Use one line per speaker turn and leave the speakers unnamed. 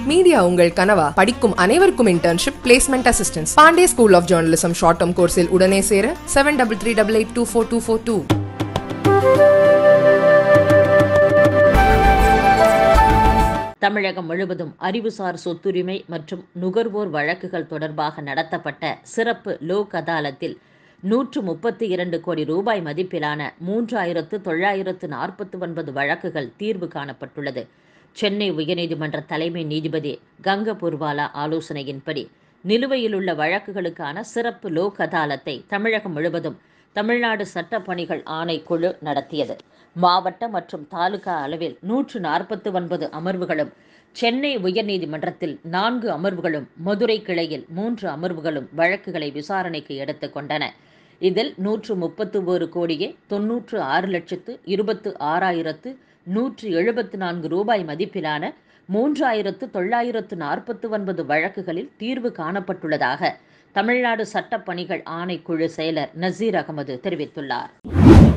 media உங்கள் கனவா படிக்கும் அனைவருக்கும் internship placement assistance Pandey school of journalism short term கோர்ஸில் உடனே சேர seven double three double eight two four two four two
தமிழகம் முழுவதும் அறிவுசார் சொத்துரிமை மற்றும் நுகர்வோர் வழக்குகள் தொடர்பாக நடத்தப்பட்ட சிறப்பு லோக் அதாலத்தில் நூற்று முப்பத்தி இரண்டு கோடி ரூபாய் மதிப்பிலான மூன்றாயிரத்து தொள்ளாயிரத்து நாற்பத்தி ஒன்பது வழக்குகள் தீர்வு காணப்பட்டுள்ளது சென்னை உயர்நீதிமன்ற தலைமை நீதிபதி கங்க புர்வாலா ஆலோசனையின்படி நிலுவையில் உள்ள வழக்குகளுக்கான சிறப்பு லோக் அதாலத்தை தமிழகம் முழுவதும் தமிழ்நாடு சட்டப்பணிகள் ஆணைக்குழு நடத்தியது மாவட்ட மற்றும் தாலுகா அளவில் நூற்று நாற்பத்தி ஒன்பது அமர்வுகளும் சென்னை உயர்நீதிமன்றத்தில் நான்கு அமர்வுகளும் மதுரை கிளையில் மூன்று அமர்வுகளும் வழக்குகளை விசாரணைக்கு எடுத்துக் கொண்டன இதில் நூற்று முப்பத்து ஒரு கோடியே தொன்னூற்று ஆறு லட்சத்து இருபத்து ஆறாயிரத்து நூற்று எழுபத்து நான்கு ரூபாய் மதிப்பிலான மூன்றாயிரத்து தொள்ளாயிரத்து நாற்பத்தி ஒன்பது வழக்குகளில் தீர்வு காணப்பட்டுள்ளதாக தமிழ்நாடு சட்டப்பணிகள் ஆணைக்குழு செயலர் நசீர் அகமது தெரிவித்துள்ளார்